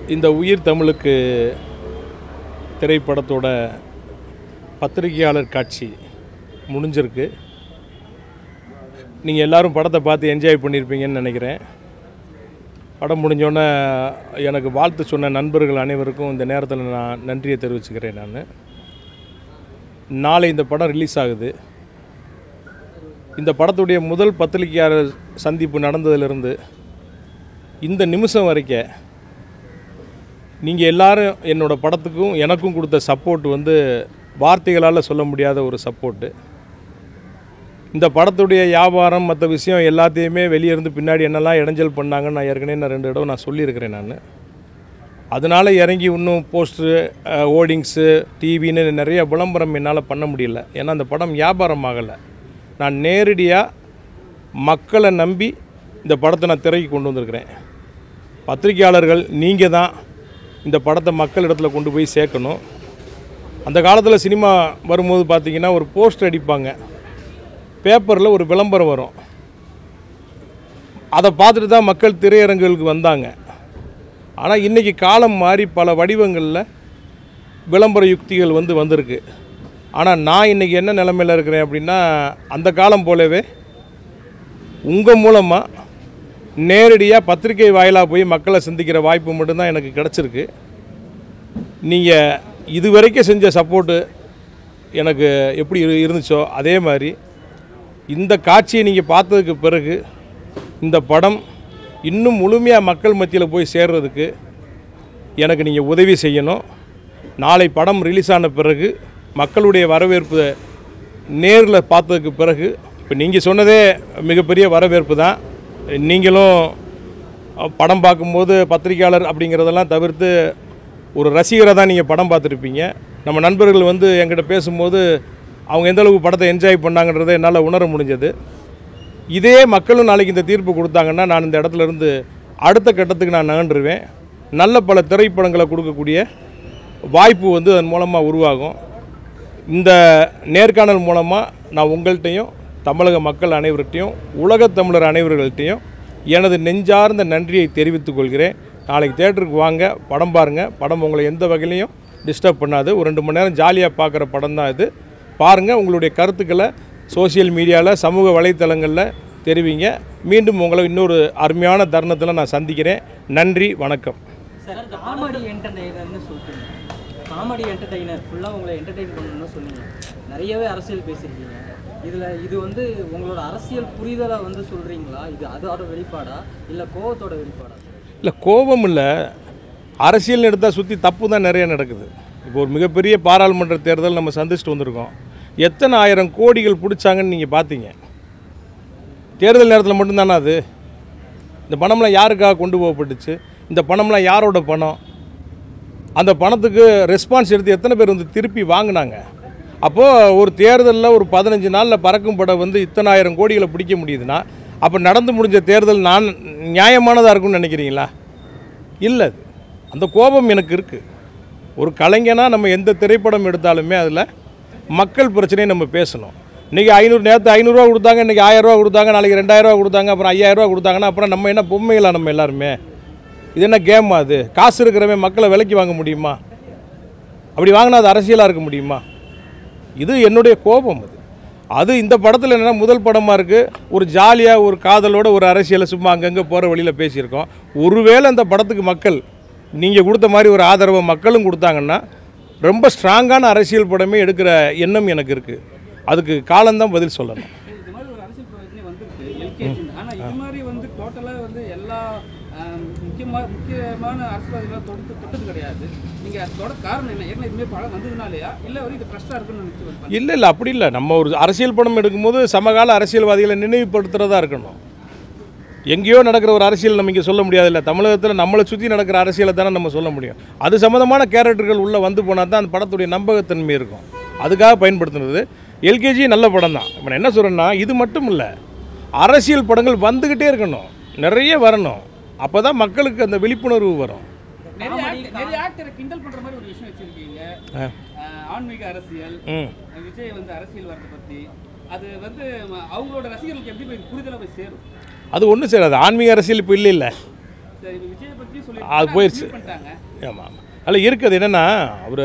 இந்த உயிர் தமிழுக்கு திரைப்படத்தோட பத்திரிகையாளர் காட்சி முடிஞ்சிருக்கு நீங்கள் எல்லாரும் படத்தை பார்த்து என்ஜாய் பண்ணியிருப்பீங்கன்னு நினைக்கிறேன் படம் முடிஞ்சோடனே எனக்கு வாழ்த்து சொன்ன நண்பர்கள் அனைவருக்கும் இந்த நேரத்தில் நான் நன்றியை தெரிவிச்சுக்கிறேன் நான் நாளை இந்த படம் ரிலீஸ் ஆகுது இந்த படத்துடைய முதல் பத்திரிகையாளர் சந்திப்பு நடந்ததிலிருந்து இந்த நிமிஷம் வரைக்கும் நீங்கள் எல்லாரும் என்னோட படத்துக்கும் எனக்கும் கொடுத்த சப்போர்ட் வந்து வார்த்தைகளால் சொல்ல முடியாத ஒரு சப்போர்ட்டு இந்த படத்துடைய வியாபாரம் மற்ற விஷயம் எல்லாத்தையுமே வெளியே இருந்து பின்னாடி என்னெல்லாம் இடைஞ்சல் பண்ணாங்கன்னு நான் ஏற்கனவே நான் ரெண்டு தடவை நான் சொல்லியிருக்கிறேன் நான் அதனால் இறங்கி இன்னும் போஸ்டரு ஓடிங்ஸு டிவின்னு நிறைய விளம்பரம் என்னால் பண்ண முடியல ஏன்னா அந்த படம் வியாபாரம் ஆகலை நான் நேரடியாக மக்களை நம்பி இந்த படத்தை நான் திரைக்கு கொண்டு வந்திருக்கிறேன் பத்திரிகையாளர்கள் நீங்கள் தான் இந்த படத்தை மக்களிடத்தில் கொண்டு போய் சேர்க்கணும் அந்த காலத்தில் சினிமா வரும்போது பார்த்தீங்கன்னா ஒரு போஸ்டர் அடிப்பாங்க பேப்பரில் ஒரு விளம்பரம் வரும் அதை பார்த்துட்டு தான் மக்கள் திரையரங்குகளுக்கு வந்தாங்க ஆனால் இன்றைக்கி காலம் மாறி பல வடிவங்களில் விளம்பர யுக்திகள் வந்து வந்திருக்கு ஆனால் நான் இன்றைக்கி என்ன நிலமையில் இருக்கிறேன் அப்படின்னா அந்த காலம் போலவே உங்கள் மூலமாக நேரடியாக பத்திரிகை வாயிலாக போய் மக்களை சந்திக்கிற வாய்ப்பு மட்டும்தான் எனக்கு கிடச்சிருக்கு நீங்கள் இது வரைக்கும் செஞ்ச சப்போர்ட்டு எனக்கு எப்படி இரு- இருந்துச்சோ அதே மாதிரி இந்த காட்சியை நீங்கள் பார்த்ததுக்கு பிறகு இந்த படம் இன்னும் முழுமையாக மக்கள் மத்தியில் போய் சேர்றதுக்கு எனக்கு நீங்கள் உதவி செய்யணும் நாளை படம் ரிலீஸ் ஆன பிறகு மக்களுடைய வரவேற்பு நேரில் பார்த்ததுக்கு பிறகு இப்போ நீங்கள் சொன்னதே மிகப்பெரிய வரவேற்பு தான் நீங்களும் அஹ், படம் பார்க்கும்போது பத்திரிக்கையாளர் அப்படிங்கிறதெல்லாம் தவிர்த்து ஒரு ரசிகராக தான் நீங்கள் படம் பார்த்துருப்பீங்க நம்ம நண்பர்கள் வந்து என்கிட்ட பேசும்போது அவங்க எந்த அளவுக்கு படத்தை என்ஜாய் பண்ணாங்கன்றதை என்னால் உணர முடிஞ்சது இதே மக்களும் நாளைக்கு இந்த தீர்ப்பு கொடுத்தாங்கன்னா நான் இந்த இடத்துல இருந்து அடுத்த கட்டத்துக்கு நான் நகண்டுருவேன் நல்ல பல திரைப்படங்களை கொடுக்கக்கூடிய வாய்ப்பு வந்து அதன் மூலமாக உருவாகும் இந்த நேர்காணல் மூலமாக நான் உங்கள்கிட்டையும் தமிழக மக்கள் அனைவர்கிட்டையும் உலகத் தமிழர் அனைவர்கள்ட்டையும் எனது நெஞ்சார்ந்த நன்றியை தெரிவித்துக் கொள்கிறேன் நாளைக்கு தேட்டருக்கு வாங்க படம் பாருங்கள் படம் உங்களை எந்த வகையிலையும் டிஸ்டர்ப் பண்ணாது ஒரு ரெண்டு மணி நேரம் ஜாலியாக பார்க்குற படம் தான் இது பாருங்கள் உங்களுடைய கருத்துக்களை சோஷியல் மீடியாவில் சமூக வலைத்தளங்களில் தெரிவிங்க மீண்டும் உங்களை இன்னொரு அருமையான தருணத்தில் நான் சந்திக்கிறேன் நன்றி வணக்கம் சார் காமெடி என்டர்டெய்னர்னு சொல்லிட்டீங்க காமெடி என்டர்டெய்னர் ஃபுல்லாக உங்களை என்டர்டெயின் பண்ணணும்னு சொன்னீங்க நிறையவே அரசியல் பேசியிருக்கீங்க இதில் இது வந்து உங்களோட அரசியல் புரிதலை வந்து சொல்கிறீங்களா இது அதோட வெளிப்பாடா இல்லை கோவத்தோட வெளிப்பாடா இல்லை கோபம் இல்லை அரசியல் எடுத்தால் சுற்றி தப்பு தான் நிறைய நடக்குது இப்போ ஒரு மிகப்பெரிய பாராளுமன்ற தேர்தல் நம்ம சந்திச்சுட்டு வந்திருக்கோம் எத்தனை ஆயிரம் கோடிகள் பிடிச்சாங்கன்னு நீங்கள் பார்த்தீங்க தேர்தல் நேரத்தில் மட்டும்தானே அது இந்த பணம்லாம் யாருக்காக கொண்டு போகப்பட்டுச்சு இந்த பணம்லாம் யாரோட பணம் அந்த பணத்துக்கு ரெஸ்பான்ஸ் எடுத்து எத்தனை பேர் வந்து திருப்பி வாங்கினாங்க அப்போது ஒரு தேர்தலில் ஒரு பதினஞ்சு நாளில் பறக்கும் படம் வந்து இத்தனை ஆயிரம் கோடிகளை பிடிக்க முடியுதுன்னா அப்போ நடந்து முடிஞ்ச தேர்தல் நான் நியாயமானதாக இருக்கும்னு நினைக்கிறீங்களா இல்லை அது. அந்த கோபம் எனக்கு இருக்குது ஒரு கலைஞனாக நம்ம எந்த திரைப்படம் எடுத்தாலுமே அதில் மக்கள் பிரச்சனையை நம்ம பேசணும் இன்றைக்கி ஐநூறு நேரத்து ஐநூறுரூவா கொடுத்தாங்க இன்றைக்கி ஆயிரரூவா கொடுத்தாங்க நாளைக்கு ரெண்டாயிரரூவா கொடுத்தாங்க அப்புறம் ஐயாயிரரூவா கொடுத்தாங்கன்னா அப்புறம் நம்ம என்ன பொம்மைகளா நம்ம எல்லாருமே இது என்ன கேம் அது காசு இருக்கிறவன் மக்களை விலைக்கு வாங்க முடியுமா அப்படி வாங்கினா அது அரசியலாக இருக்க முடியுமா இது என்னுடைய கோபம் அது அது இந்த படத்தில் என்னென்னா முதல் படமாக இருக்குது ஒரு ஜாலியாக ஒரு காதலோட ஒரு அரசியலை சும்மா அங்கங்கே போகிற வழியில் பேசியிருக்கோம் ஒருவேளை அந்த படத்துக்கு மக்கள் நீங்கள் கொடுத்த மாதிரி ஒரு ஆதரவை மக்களும் கொடுத்தாங்கன்னா ரொம்ப ஸ்ட்ராங்கான அரசியல் படமே எடுக்கிற எண்ணம் எனக்கு இருக்குது அதுக்கு காலம்தான் பதில் சொல்லணும் இது மாதிரி ஒரு அரசியல் பிரச்சனை வந்திருக்கு எல்கேஜி ஆனால் இது மாதிரி வந்து டோட்டலாக வந்து எல்லா ஆம், முக்கியமா முக்கியமான அரசியல்வாதிகளாக தொடுத்து தொட்டது கிடையாது நீங்கள் தொட காரணம் என்ன ஏன்னா இதுமாதிரி படம் வந்ததுனாலயா இல்லை ஒரு இது ஃப்ரெஷ்ஷாக இருக்குன்னு நினச்சி இல்லை இல்லை அப்படி இல்லை நம்ம ஒரு அரசியல் படம் எடுக்கும்போது சமகால அரசியல்வாதிகளை நினைவுபடுத்துகிறதா இருக்கணும் எங்கேயோ நடக்கிற ஒரு அரசியல் நம்ம இங்கே சொல்ல முடியாதுல்ல தமிழகத்தில் நம்மளை சுற்றி நடக்கிற அரசியலை தானே நம்ம சொல்ல முடியும் அது சம்மந்தமான கேரக்டர்கள் உள்ளே வந்து போனால் தான் அந்த படத்துடைய நம்பகத்தன்மை இருக்கும் அதுக்காக பயன்படுத்துனது எல்கேஜி நல்ல படம் தான் இப்போ நான் என்ன சொல்கிறேன்னா இது மட்டும் இல்லை அரசியல் படங்கள் வந்துக்கிட்டே இருக்கணும் நிறைய வரணும் அப்போ தான் மக்களுக்கு அந்த விழிப்புணர்வு வரும் நிறைய actor- நிறைய ஆக்டரை கிண்டல் பண்ணுற மாதிரி ஒரு விஷயம் வச்சுருக்கீங்க ஆ. ஆன்மீக அரசியல் ம் விஜய் வந்து அரசியல் வரதை பற்றி அது வந்து அவங்களோட ரசிகர்களுக்கு எப்படி போய் புரிதலை போய் சேரும் அது ஒன்றும் சேராது ஆன்மீக அரசியல் இப்போ இல்லை இல்லை சரி இப்ப விஜயை பத்தி சொல்லி அது போயிருச்சு. பண்ணிட்டாங்க ஆமாம் ஆமாம் அதில் இருக்குது என்னென்னா அவர்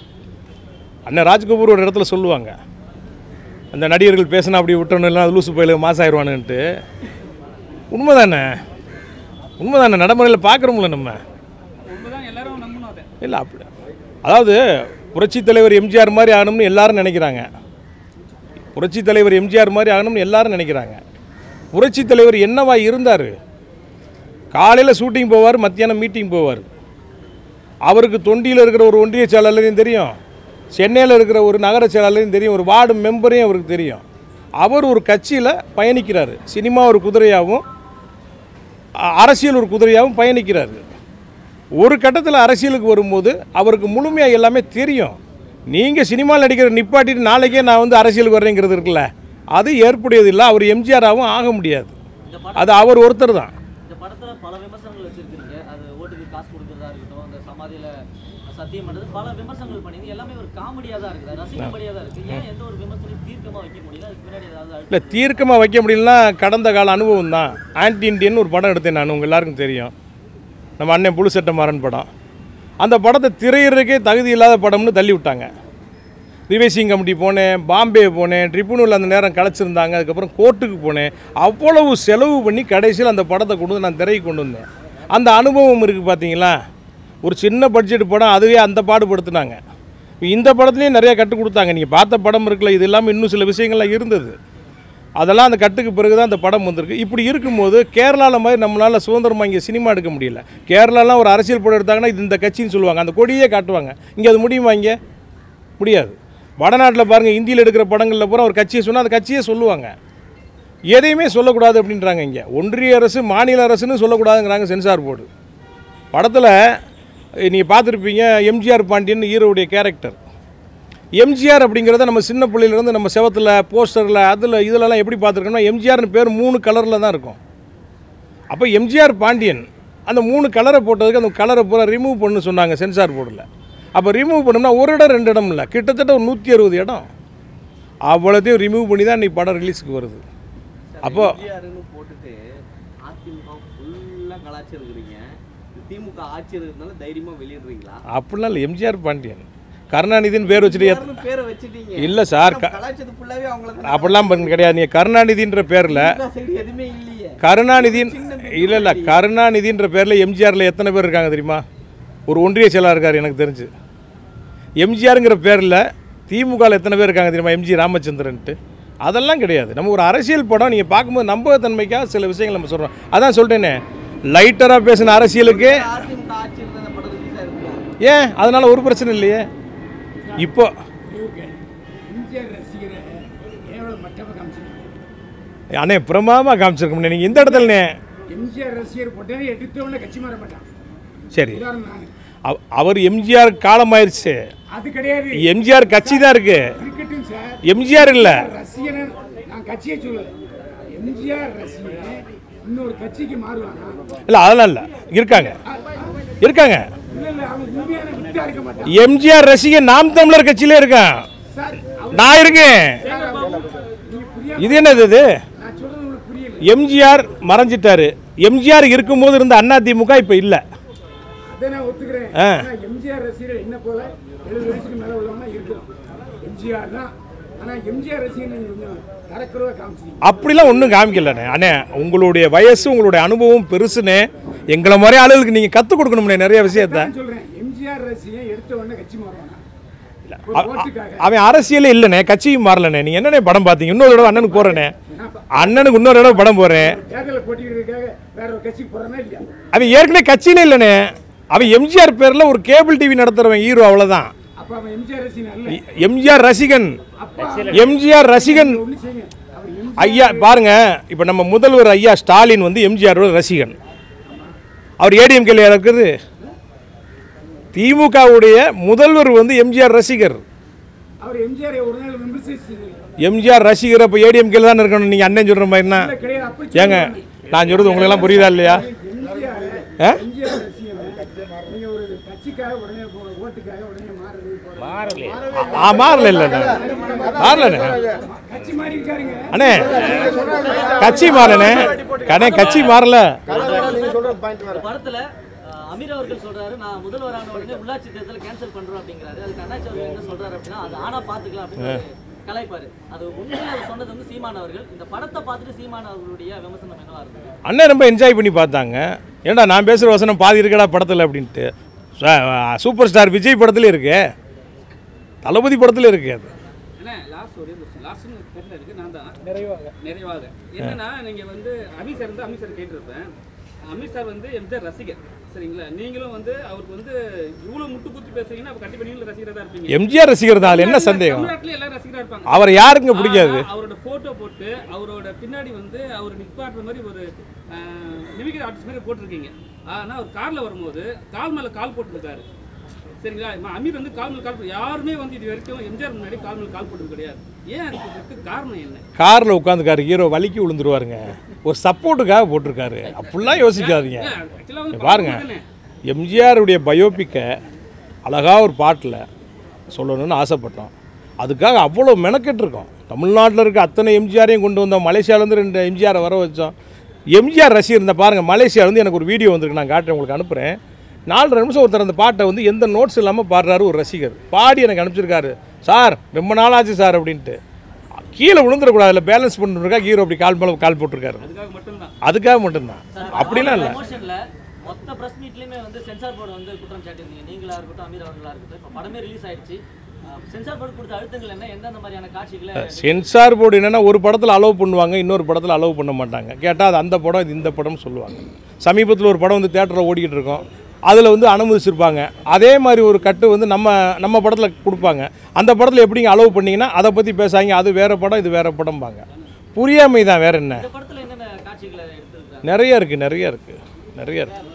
அண்ணன் ராஜ்கபூர் ஒரு இடத்துல சொல்லுவாங்க அந்த நடிகர்கள் பேசினா அப்படி விட்டணும் இல்லை லூசு போயில மாசம் ஆயிடுவானுன்ட்டு உண்மைதானே உண்மைதானே நடைமுறையில் பார்க்குறோம்ல நம்ம உண்மைதான் எல்லாரும் நம்பணும் அதை இல்லை அப்படி அதாவது புரட்சி தலைவர் எம்ஜிஆர் மாதிரி ஆகணும்னு எல்லாரும் நினைக்கிறாங்க புரட்சி தலைவர் எம்ஜிஆர் மாதிரி ஆகணும்னு எல்லாரும் நினைக்கிறாங்க புரட்சி தலைவர் என்னவா இருந்தார் காலையில் ஷூட்டிங் போவார் மத்தியானம் மீட்டிங் போவார் அவருக்கு தொண்டியில் இருக்கிற ஒரு ஒன்றிய செயலாளரையும் தெரியும் சென்னையில் இருக்கிற ஒரு நகர செயலாளரையும் தெரியும் ஒரு வார்டு மெம்பரையும் அவருக்கு தெரியும் அவர் ஒரு கட்சியில் பயணிக்கிறார் சினிமா ஒரு குதிரையாகவும் அ- அரசியல் ஒரு குதிரையாகவும் பயணிக்கிறார் ஒரு கட்டத்தில் அரசியலுக்கு வரும்போது அவருக்கு முழுமையாக எல்லாமே தெரியும் நீங்கள் சினிமாவில் நடிக்கிற நிப்பாட்டிட்டு நாளைக்கே நான் வந்து அரசியலுக்கு வர்றேங்கிறது இருக்குல்ல அது ஏற்புடையது இல்லை அவர் எம்ஜிஆராகவும் ஆக முடியாது இந்த படம் அது அவர் ஒருத்தர் தான் இந்த படத்துல பல விமர்சனங்கள் வச்சிருக்கீங்க அது ஓட்டுக்கு காசு கொடுக்கறதா இருக்கட்டும் அந்த சமாதியில சத்தியம் பண்றது பல விமர்சனங்கள் பண்ணி எல்லாமே ஒரு காமெடியா தான் இருக்குது ரசிக்கும்படியா தான் இருக்கு ஏன் எந்த ஒரு விமர்சனம் தீர்க்கமா வைக்க முடியல அதுக்கு பின்னாடி ஏதாவது அழுத்தம் இல்லை தீர்க்கமாக வைக்க முடியலன்னா கடந்த கால அனுபவம் தான் ஆன்டி இண்டியன் ஒரு படம் எடுத்தேன் நான் உங்கள் எல்லாருக்கும் தெரியும் நம்ம அண்ணன் புழு சட்ட மாறன் படம் அந்த படத்தை திரையிறதுக்கே தகுதி இல்லாத படம்னு தள்ளி விட்டாங்க ரிவைசிங் கமிட்டி போனேன் பாம்பே போனேன் ட்ரிபுனல் அந்த நேரம் கலைச்சிருந்தாங்க அதுக்கப்புறம் கோர்ட்டுக்கு போனேன் அவ்வளவு செலவு பண்ணி கடைசியில் அந்த படத்தை கொண்டு வந்து நான் திரைக்கு கொண்டு வந்தேன் அந்த அனுபவம் இருக்குது பார்த்தீங்களா ஒரு சின்ன பட்ஜெட் படம் அதுவே அந்த பாடுபடுத்துனாங்க இந்த படத்துலேயும் நிறைய கற்றுக் கொடுத்தாங்க நீங்கள் பார்த்த படம் இருக்குல்ல இது இல்லாமல் இன்னும் சில விஷயங்கள்லாம் இருந்தது அதெல்லாம் அந்த கட்டுக்கு பிறகு தான் அந்த படம் வந்திருக்கு இப்படி இருக்கும்போது கேரளாவில் மாதிரி நம்மளால் சுதந்திரமாக இங்கே சினிமா எடுக்க முடியல கேரளாலாம் ஒரு அரசியல் படம் எடுத்தாங்கன்னா இது இந்த கட்சின்னு சொல்லுவாங்க அந்த கொடியே காட்டுவாங்க இங்கே அது முடியுமா இங்கே முடியாது வடநாட்டில் பாருங்கள் இந்தியில் எடுக்கிற படங்களில் பூரா ஒரு கட்சியை சொன்னால் அந்த கட்சியே சொல்லுவாங்க எதையுமே சொல்லக்கூடாது அப்படின்றாங்க இங்கே ஒன்றிய அரசு மாநில அரசுன்னு சொல்லக்கூடாதுங்கிறாங்க சென்சார் போர்டு படத்தில் நீங்கள் பார்த்துருப்பீங்க எம்ஜிஆர் பாண்டியன் ஹீரோவுடைய கேரக்டர் எம்ஜிஆர் அப்படிங்கிறத நம்ம சின்ன பிள்ளையிலேருந்து நம்ம செவத்தில் போஸ்டரில் அதில் இதிலலாம் எப்படி பார்த்துருக்கோம்னா எம்ஜிஆர்னு பேர் மூணு கலரில் தான் இருக்கும் அப்போ எம்ஜிஆர் பாண்டியன் அந்த மூணு கலரை போட்டதுக்கு அந்த கலரை பூரா ரிமூவ் பண்ணு சொன்னாங்க சென்சார் போர்டில் அப்போ ரிமூவ் பண்ணோம்னா ஒரு இடம் ரெண்டு இடம் இல்லை கிட்டத்தட்ட ஒரு நூற்றி அறுபது இடம் அவ்வளோத்தையும் ரிமூவ் பண்ணி தான் இன்னைக்கு படம் ரிலீஸுக்கு வருது அப்போ எம்ஜிஆர்னு போட்டுட்டு அதிமுக ஃபுல்லாக கலாச்சிருக்கிறீங்க திமுக ஆட்சி இருக்கிறதுனால தைரியமா வெளியிடுறீங்களா அப்படிலாம் இல்லை எம்ஜிஆர் பாண்டியன் கருணாநிதின்னு பேர் வச்சுட்டு எத்- எம்ஜிஆர்னு பேரை வச்சுட்டீங்க இல்ல சார், ஆனா க- கலாச்சது ஃபுல்லாவே அவங்கள அப்படிலாம் பண்ண கிடையாது நீங்கள் கருணாநிதின்ற பேரில் சைடு எதுவுமே இல்லையே கருணாநிதின் இல்லை இல்லை கருணாநிதின்ற பேரில் எம்ஜிஆரில் எத்தனை பேர் இருக்காங்க தெரியுமா ஒரு ஒன்றிய செயலாளர் இருக்கார் எனக்கு தெரிஞ்சு எம்ஜிஆருங்கிற பேரில் திமுகவில் எத்தனை பேர் இருக்காங்க தெரியுமா எம்ஜி ராமச்சந்திரன்ட்டு அதெல்லாம் கிடையாது நம்ம ஒரு அரசியல் படம் நீங்கள் பார்க்கும்போது நம்பகத்தன்மைக்காக சில விஷயங்கள் நம்ம சொல்கிறோம் அதான் சொல்லிட்டேனே லைட்டராக பேசின அரசியலுக்கு அதிமுக ஆட்சி இருந்த அந்த படம் ரிலீஸ் ஆயிருக்கும் ஏன் அதனால் ஒரு பிரச்சனை இல்லையே இப்போ எம்ஜிஆர் ரசிகரை எவ்வளோ மட்டமாக காமிச்சிருக்கீங்க அண்ணே பிரமாதமாக காமிச்சிருக்கோம் நீங்கள் இந்த இடத்துலண்ணே எம்ஜிஆர் ரசிகர் போட்டே எடுத்தவொடனே கட்சி மாற மாட்டான் சரி உதாரணம் நான் அவ- அவர் எம்ஜிஆர் காலமாயிருச்சு அது கிடையாது எம்ஜிஆர் கட்சி தான் இருக்கு இருக்கட்டும் சார் எம்ஜிஆர் இல்லை ரசிகனை நான் கட்சியை சொல்லல எம்ஜிஆர் ரசிகன் இன்னொரு கட்சிக்கு மாறுவானா இல்லை அதெல்லாம் இல்லை இருக்காங்க இருக்காங்க இல்ல இல்ல அவன் உண்மையான விட்டா இருக்க மாட்டான் எம்ஜிஆர் ரசிகன் நாம் தமிழர் கட்சியில இருக்கேன் சார் அவர் நான் இருக்கேன் நீங்க புரியாது இது என்னது இது நான் சொல்றது உங்களுக்கு புரியல எம்ஜிஆர் மறைஞ்சிட்டாரு எம்ஜிஆர் இருக்கும்போது இருந்த அண்ணா திமுக இப்போ இல்லை அதை நான் ஒத்துக்கிறேன் ஆ. ஆனா எம்ஜிஆர் ரசிகர் என்ன போல எழுபது வயசுக்கு மேல உள்ளவங்க இருக்கிறோம் எம்ஜிஆர் தான் ஆனா எம்ஜிஆர் ரசிகர் நீங்க கொஞ்சம் தரக்குறவா காமிச்சிங்க அப்படிலாம் ஒன்றும் காமிக்கலண்ணே அண்ணே உங்களுடைய வயசு உங்களுடைய அனுபவம் பெருசுண்ணே எங்களை மாதிரி ஆளுகளுக்கு நீங்கள் கற்றுக் கொடுக்கணும்ண்ணே நிறைய விஷயத்த நான் சொல்றேன் எம்ஜிஆர் ரசிகன் எடுத்த உடனே கட்சி மாறுவானா ஒரு அ- அ- ஓட்டுக்காக அவன் அரசியலே இல்லைண்ணே கட்சியும் மாறலண்ணே நீங்கள் என்னண்ணே படம் பார்த்தீங்க இன்னொரு தடவை அண்ணனுக்கு போகிறேண்ணே அண்ணனுக்கு இன்னொரு தடவை படம் போகிறேன் தேர்தலில் போட்டிக்கிறதுக்காக வேற ஒரு கட்சிக்கு போறானா இல்லையா அவன் ஏற்கனவே கட்சியிலே இல்லைண்ணே அவன் எம்ஜிஆர் பேரில் ஒரு கேபிள் டிவி நடத்துகிறவன் ஹீரோ அவ்வளோதான் அப்ப அவன் எம்ஜிஆர் ரசிகன் அல்ல எம்ஜிஆர் ரசிகன் அப்பா எம்ஜிஆர் ரசிகன் ஒண்ணு செய்யுங்க அவர் எம் ஐயா பாருங்க இப்போ நம்ம முதல்வர் ஐயா ஸ்டாலின் வந்து எம்ஜிஆரோட ரசிகன் அவர் ஏடிஎம்கேல இருக்குது திமுகவுடைய முதல்வர் வந்து எம்ஜிஆர் ரசிகர் அவர் எம்ஜிஆர் ஒரு நாள் விமர்சிச்சு எம்ஜிஆர் ரசிகர் அப்போ ஏடிஎம்கேல தான் இருக்கணும் நீங்கள் அண்ணன் சொல்கிற மாதிரினா இல்ல, கிடையாது அப்படி ஏங்க நான் சொல்கிறது உங்களுக்கெல்லாம் புரியுதா இல்லையா எம்ஜிஆர் ஆ? எம்ஜிஆர் ரசிகன் நீங்க ஒரு கட்சிக்காக உடனே போ- ஓட்டுக்காக உடனே மாறுறது போல. ஆ மாறல இல்லைண்ணே மாறலண்ணே கட்சி மாறி இருக்காருங்க அண்ணே கட்சி மாறனே கண்ணே கட்சி மாறல இந்த படத்துல அஹ், அமீர் அவர்கள் சொல்றாரு நான் முதல்வரான உடனே உள்ளாட்சி தேர்தலை கேன்சல் பண்றோம் அப்படிங்கிறாரு அதுக்கு அண்ணாச்சி அவர்கள் என்ன சொல்றாரு அப்படின்னா அது ஆனா பாத்துக்கலாம் அப்படின்னு கலாய்ப்பாரு அது உண்மையில அவர் சொன்னது வந்து சீமான் அவர்கள் இந்த படத்தை பார்த்துட்டு சீமான் அவர்களுடைய விமர்சனம் என்னவா இருந்தது அண்ணன் ரொம்ப என்ஜாய் பண்ணி பார்த்தாங்க ஏன்டா நான் பேசுகிற வசனம் பாதி இருக்கடா படத்தில் அப்படின்ட்டு ச- சூப்பர் ஸ்டார் விஜய் படத்துல இருக்கு தளபதி படத்தில் இருக்கு அது என்ன லாஸ்ட் ஒரே கொஸ்டின் லாஸ்ட்னு தெரியல இருக்கு நான் தான் நிறைவாக நிறைவாக என்னன்னா நீங்க வந்து அமீர் சார் வந்து அமீர் சார் கேட்டிருப்பேன் அமீர் சார் வந்து எம்ஜிஆர் ரசிகர் சரிங்களா நீங்களும் வந்து அவருக்கு வந்து இவ்வளவு முட்டு குத்தி பேசுறீங்கன்னா அப்ப கண்டிப்பா நீங்களும் ரசிகரா தான் இருப்பீங்க எம்ஜிஆர் ரசிகர் தான் அதுல என்ன சந்தேகம் தமிழ்நாட்டுல எல்லாரும் ரசிகரா இருப்பாங்க அவரை யாருங்க பிடிக்காது ஆனா, அவரோட போட்டோ போட்டு அவரோட பின்னாடி வந்து அவர் நிப்பாட்டுற மாதிரி ஒரு மிமிக்ரி ஆர்டிஸ்ட் மாதிரி போட்டிருக்கீங்க ஆனா அவர் கார்ல வரும்போது கால் மேல கால் போட்டுருக்காரு சரிங்களா ம- அமீர் வந்து கால் மேல கால் போட்டு யாருமே வந்து இது வரைக்கும் எம்ஜிஆர் முன்னாடி கால் மேல கால் போட்டது கிடையாது ஏன் அதுக்கு இதுக்கு காரணம் என்ன காரில் உட்காந்துக்காரு ஹீரோ வலிக்கு விழுந்துருவாருங்க ஒரு சப்போர்ட்டுக்காக போட்டிருக்காரு அப்படிலாம் யோசிக்காதீங்க ஆக்சுவலா வந்து பாருங்க தானே. எம்ஜிஆருடைய பயோபிக்கை அழகாக ஒரு பாட்டில் சொல்லணும்னு ஆசைப்பட்டோம் அதுக்காக அவ்வளோ மெனக்கெட்டிருக்கோம் தமிழ்நாட்டில் இருக்க அத்தனை எம்ஜிஆரையும் கொண்டு வந்தோம் மலேசியாவிலேருந்து ரெண்டு எம்ஜிஆரை வர வச்சோம் எம்ஜிஆர் ரசிகர் இந்த பாருங்கள் மலேசியாவிலேருந்து எனக்கு ஒரு வீடியோ வந்திருக்கு நான் காட்டுறேன் உங்களுக்கு அனுப்புகிறேன் நாலரை நிமிஷம் ஒருத்தர் அந்த பாட்டை வந்து எந்த நோட்ஸ் இல்லாமல் பாடுறாரு ஒரு ரசிகர் பாடி எனக்கு அனுப்பிச்சிருக்காரு சார் ரொம்ப நாள் ஆச்சு சார் அப்படின்ட்டு கீழே விழுந்துடக்கூடாது அதில் பேலன்ஸ் பண்ணிருக்கா ஹீரோ அப்படி கால் மேலே கால் போட்டிருக்காரு அதுக்காக மட்டும்தான் அதுக்காக மட்டும்தான் அப்படிலாம் இல்லை ப்ரமோஷன்ல மொத்த பிரஸ் மீட்லயுமே வந்து சென்சார் போர்டு வந்து குற்றம் சாட்டியிருந்தீங்க நீங்களா இருக்கட்டும் அமீர் அவர்களா இருக்கட்டும் இப்போ படமே ரிலீஸ் ஆயிடுச்சு சென்சார் போர்டு கொடுத்த அழுத்தங்கள் என்ன எந்தெந்த மாதிரியான காட்சிகளை சென்சார் போர்டு என்னென்னா ஒரு படத்தில் அலோவ் பண்ணுவாங்க இன்னொரு படத்தில் அலோவ் பண்ண மாட்டாங்க கேட்டால் அது அந்த படம் இது இந்த படம்னு சொல்லுவாங்க சமீபத்தில் ஒரு படம் வந்து தேட்டரில் ஓடிக்கிட்டு இருக்கோம் அதில் வந்து அனுமதிச்சிருப்பாங்க அதே மாதிரி ஒரு கட்டு வந்து நம்ம நம்ம படத்தில் கொடுப்பாங்க அந்த படத்தில் எப்படிங்க அலோவ் பண்ணீங்கன்னா அதை பற்றி பேசாங்க அது வேறு படம் இது வேறு படம்பாங்க புரியாமை தான் வேற என்ன இந்த படத்துல என்னென்ன காட்சிகளை எடுத்திருக்காங்க நிறைய இருக்குது நிறைய இருக்குது நிறைய இருக்குது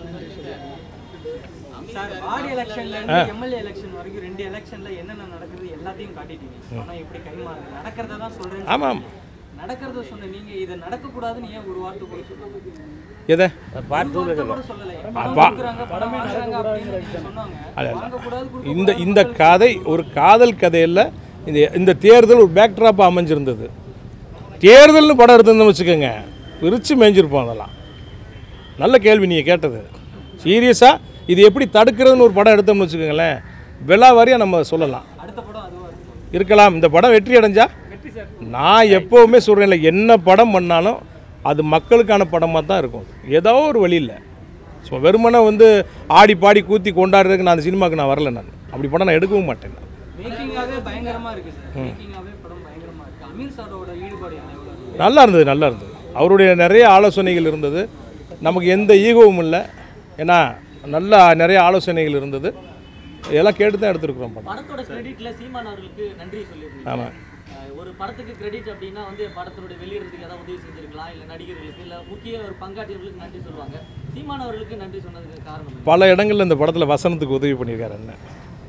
சார் வார்டு எலெக்ஷன்ல இருந்து எம்எல்ஏ எலெக்ஷன் வரைக்கும் ரெண்டு எலெக்ஷன்ல என்னென்ன நடக்குது எல்லாத்தையும் காட்டிட்டீங்க ஆனா எப்படி கைமாறுது நடக்கிறத தான் சொல்றேன் ஆமாம் நடக்கிறத சொன்ன நீங்க இது நடக்க கூடாதுன்னு ஏன் ஒரு வார்த்தை கூட சொல்லல எதை ஒரு வார்த்தை கூட சொல்லல படம் கொடுக்குறாங்க படம் வாங்குறாங்க அப்படின்னு நீங்க சொன்னாங்க வாங்கக்கூடாது இந்த இந்த கதை ஒரு காதல் கதையில் இந்த இந்த தேர்தல் ஒரு பேக்ட்ராப்பாக அமைஞ்சிருந்தது தேர்தல்னு படம் எடுத்திருந்தோம்னு வச்சுக்கோங்க விரிச்சு மேய்ஞ்சிருப்போம் அதெல்லாம் நல்ல கேள்வி நீங்கள் கேட்டது சீரியஸாக இது எப்படி தடுக்கிறதுன்னு ஒரு படம் எடுத்தோம்னு வச்சுக்கோங்களேன் விழா வாரியாக நம்ம சொல்லலாம் அடுத்த படம் அதுவா இருக்கும் இருக்கலாம் இந்த படம் வெற்றி அடைஞ்சா நான் எப்போவுமே சொல்கிறேன்ல என்ன படம் பண்ணாலும் அது மக்களுக்கான படமாக தான் இருக்கும் ஏதோ ஒரு வழியில் ஸோ வெறுமனே வந்து ஆடி பாடி கூத்தி கொண்டாடுறதுக்கு நான் அந்த சினிமாவுக்கு நான் வரல நான் அப்படி படம் நான் எடுக்கவும் மாட்டேன் நான். மேக்கிங்காவே பயங்கரமா இருக்கு சார் மேக்கிங்காவே படம் பயங்கரமா இருக்கு அமீர் சாரோட ஈடுபாடு என்ன எவ்வளவு இருக்கு? நல்லா இருந்தது நல்லா இருந்தது அவருடைய நிறைய ஆலோசனைகள் இருந்தது நமக்கு எந்த ஈகோவும் இல்லை ஏன்னா நல்லா நிறைய ஆலோசனைகள் இருந்தது இதெல்லாம் கேட்டு தான் எடுத்துருக்குறோம் படம் படத்தோட கிரெடிட்ல சீமான் அவர்களுக்கு நன்றி சொல்லியிருந்தீங்க ஆமாம் அஹ் ஒரு படத்துக்கு கிரெடிட் அப்படின்னா வந்து படத்தினுடைய வெளியிடறதுக்கு ஏதாவது உதவி செஞ்சிருக்கலாம் இல்ல நடிகர்களுக்கு இல்ல முக்கிய ஒரு பங்காற்றியவர்களுக்கு நன்றி சொல்லுவாங்க சீமான் அவர்களுக்கு நன்றி சொன்னதுக்கு காரணம் என்ன? பல இடங்களில் இந்த படத்தில் வசனத்துக்கு உதவி பண்ணியிருக்காரு அண்ணன்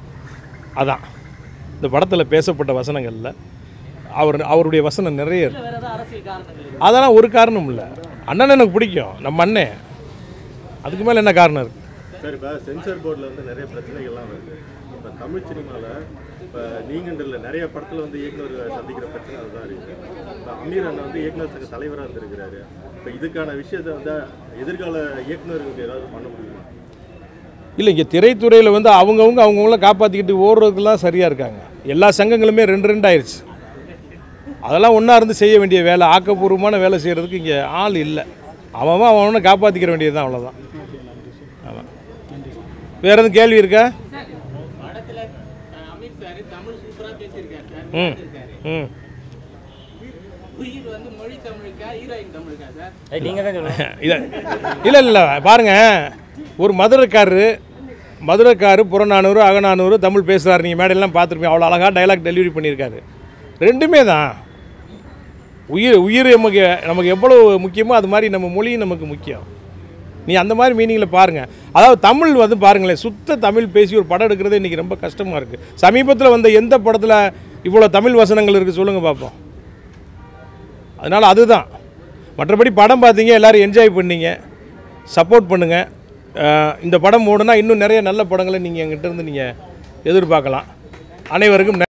அதான் இந்த படத்தில் பேசப்பட்ட வசனங்களில் அவர் அவருடைய வசனம் நிறைய இருக்கு இல்ல வேற ஏதாவது அரசியல் காரணங்கள் இருக்கு அதெல்லாம் ஒரு காரணம் இல்லை அண்ணன் எனக்கு பிடிக்கும் நம்ம அண்ணன் அதுக்கு மேலே என்ன காரணம் இருக்குது சார் இப்போ சென்சார் போர்டில் வந்து நிறைய பிரச்சனைகள்லாம் வருது இப்போ தமிழ் சினிமாவில் இப்போ நீங்கள் இல்லை நிறைய படத்தில் வந்து இயக்குனர் சந்திக்கிற பிரச்சனை அதுதான் இருக்குது இப்போ அமீர் அண்ணன் வந்து இயக்குனர் சங்க தலைவராக இருந்திருக்கிறாரு இப்போ இதுக்கான விஷயத்தை வந்து எதிர்கால இயக்குனர்களுக்கு ஏதாவது பண்ண முடியுமா இல்லை இங்கே திரைத்துறையில் வந்து அவங்கவுங்க அவங்கவுங்கள காப்பாற்றிக்கிட்டு ஓடுறதுக்கெல்லாம் சரியாக இருக்காங்க எல்லா சங்கங்களுமே ரெண்டு ரெண்டு ஆயிடுச்சு அதெல்லாம் ஒன்றா இருந்து செய்ய வேண்டிய வேலை ஆக்கப்பூர்வமான வேலை செய்கிறதுக்கு இங்கே ஆள் இல்லை அவன் அவன் அவனை காப்பாற்றிக்கிற வேண்டியது தான் அவ்வளோதான் ஆமாம் வேறு எதுவும் கேள்வி இருக்கா படத்துல அஹ், அமித் சார் தமிழ் சூப்பரா பேசியிருக்காரு சார் ம் ம் உயிர் வந்து மொழி தமிழுக்கா ஹீரோயின் தமிழுக்கா சார் இல்லை இல்லை இல்லை பாருங்க ஒரு மதுரைக்காரரு மதுரைக்காரு புறநானூறு அகநானூறு தமிழ் பேசுகிறாரு நீங்கள் மேடையெல்லாம் பார்த்துருப்பீங்க அவ்வளோ அழகாக டைலாக் டெலிவரி பண்ணியிருக்காரு ரெண்டுமே தான் உயிர் உயிர் நமக்கு நமக்கு எவ்வளோ முக்கியமோ அது மாதிரி நம்ம மொழியும் நமக்கு முக்கியம் நீ அந்த மாதிரி மீனிங்கில் பாருங்கள் அதாவது தமிழ் வந்து பாருங்களேன் சுத்த தமிழ் பேசி ஒரு படம் எடுக்கிறதே இன்றைக்கி ரொம்ப கஷ்டமாக இருக்குது சமீபத்தில் வந்த எந்த படத்தில் இவ்வளோ தமிழ் வசனங்கள் இருக்குது சொல்லுங்கள் பார்ப்போம் அதனால் அதுதான் மற்றபடி படம் பார்த்தீங்க எல்லோரும் என்ஜாய் பண்ணீங்க சப்போர்ட் பண்ணுங்கள் அஹ், இந்த படம் ஓடுனா இன்னும் நிறைய நல்ல படங்களை நீங்கள் எங்கிட்ட இருந்து நீங்கள் எதிர்பார்க்கலாம் அனைவருக்கும் நன்றி.